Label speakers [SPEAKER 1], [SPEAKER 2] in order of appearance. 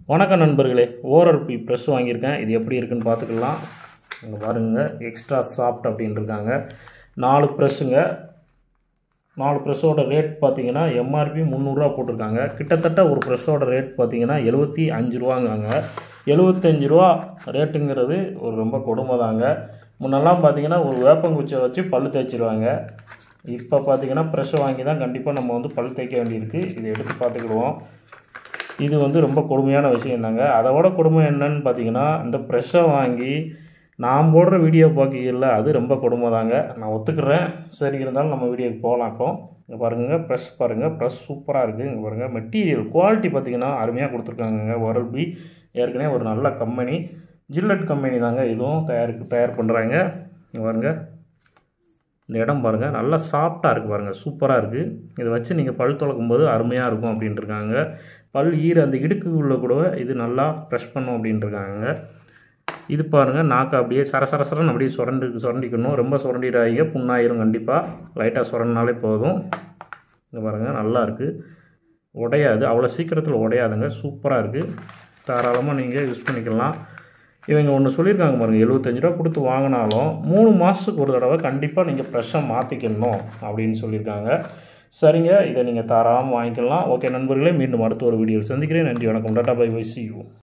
[SPEAKER 1] வணக்கம் நண்பர்களே ORP press வாங்கியிருக்கேன் இது எப்படி இருக்குன்னு பார்த்துக்கலாம் இங்கே பாருங்க எக்ஸ்ட்ரா சாஃப்ட் அப்படின்னு இருக்காங்க நாலு ப்ரெஸ்ஸுங்க நாலு ப்ரெஸ்ஸோட ரேட் பார்த்தீங்கன்னா எம்ஆர்பி முந்நூறுரூவா போட்டிருக்காங்க கிட்டத்தட்ட ஒரு ப்ரெஸ்ஸோட ரேட் பார்த்தீங்கன்னா எழுபத்தி அஞ்சு ரூபாங்காங்க எழுபத்தஞ்சு ரூபா ரேட்டுங்கிறது ஒரு ரொம்ப கொடுமை தாங்க முன்னெல்லாம் பார்த்தீங்கன்னா ஒரு வேப்பங்குச்சியை வச்சு பல்லு தேய்ச்சிருவாங்க இப்போ பார்த்தீங்கன்னா ப்ரெஷ் வாங்கி தான் கண்டிப்பாக நம்ம வந்து பல் தேய்க்க வேண்டியிருக்கு இதை எடுத்து பார்த்துக்கிடுவோம் இது வந்து ரொம்ப கொடுமையான விஷயம் தாங்க அதை விட கொடுமை என்னன்னு பார்த்தீங்கன்னா இந்த ப்ரெஷ்ஷை வாங்கி நான் போடுற வீடியோ பார்க்கல அது ரொம்ப கொடுமை தாங்க நான் ஒத்துக்கிறேன் சரி இருந்தாலும் நம்ம வீடியோக்கு போகலாம் இப்போ இங்கே பாருங்கள் ப்ரெஷ் பாருங்கள் ப்ரெஷ் சூப்பராக இருக்குது இங்கே பாருங்கள் மெட்டீரியல் குவாலிட்டி பார்த்தீங்கன்னா அருமையாக கொடுத்துருக்காங்கங்க ஒரல்பி ஏற்கனவே ஒரு நல்ல கம்பெனி ஜில்லட் கம்பெனி தாங்க இதுவும் தயாரிப்பு தயார் பண்ணுறாங்க இங்கே பாருங்கள் இந்த இடம் பாருங்கள் நல்லா சாஃப்டாக இருக்குது பாருங்கள் சூப்பராக இருக்குது இதை வச்சு நீங்கள் பல் துளக்கும் போது அருமையாக இருக்கும் அப்படின்ட்டு இருக்காங்க பல் ஈர அந்த இடுக்குள்ளே கூட இது நல்லா ப்ரெஷ் பண்ணும் அப்படின்ட்டு இருக்காங்க இது பாருங்கள் நாக்கு அப்படியே சரசரசரன்னு அப்படியே சுரண்டு சுரண்டிக்கணும் ரொம்ப சுரண்டிடாதீங்க புண்ணாயிரும் கண்டிப்பாக லைட்டாக சுரண்டினாலே போதும் இங்கே பாருங்கள் நல்லா இருக்குது உடையாது அவ்வளோ சீக்கிரத்தில் உடையாதுங்க சூப்பராக இருக்குது தாராளமாக நீங்கள் யூஸ் பண்ணிக்கலாம் இவங்க ஒன்று சொல்லியிருக்காங்க பாருங்கள் எழுபத்தஞ்சு ரூபா கொடுத்து வாங்கினாலும் மூணு மாதத்துக்கு ஒரு தடவை கண்டிப்பாக நீங்கள் ப்ரெஷ்ஷை மாற்றிக்கணும் அப்படின்னு சொல்லியிருக்காங்க சரிங்க இதை நீங்கள் தாராளமாக வாங்கிக்கலாம் ஓகே நண்பர்களே மீண்டும் அடுத்த ஒரு வீடியோவில் சந்திக்கிறேன் நன்றி வணக்கம் டாட்டா பை பை சி யூ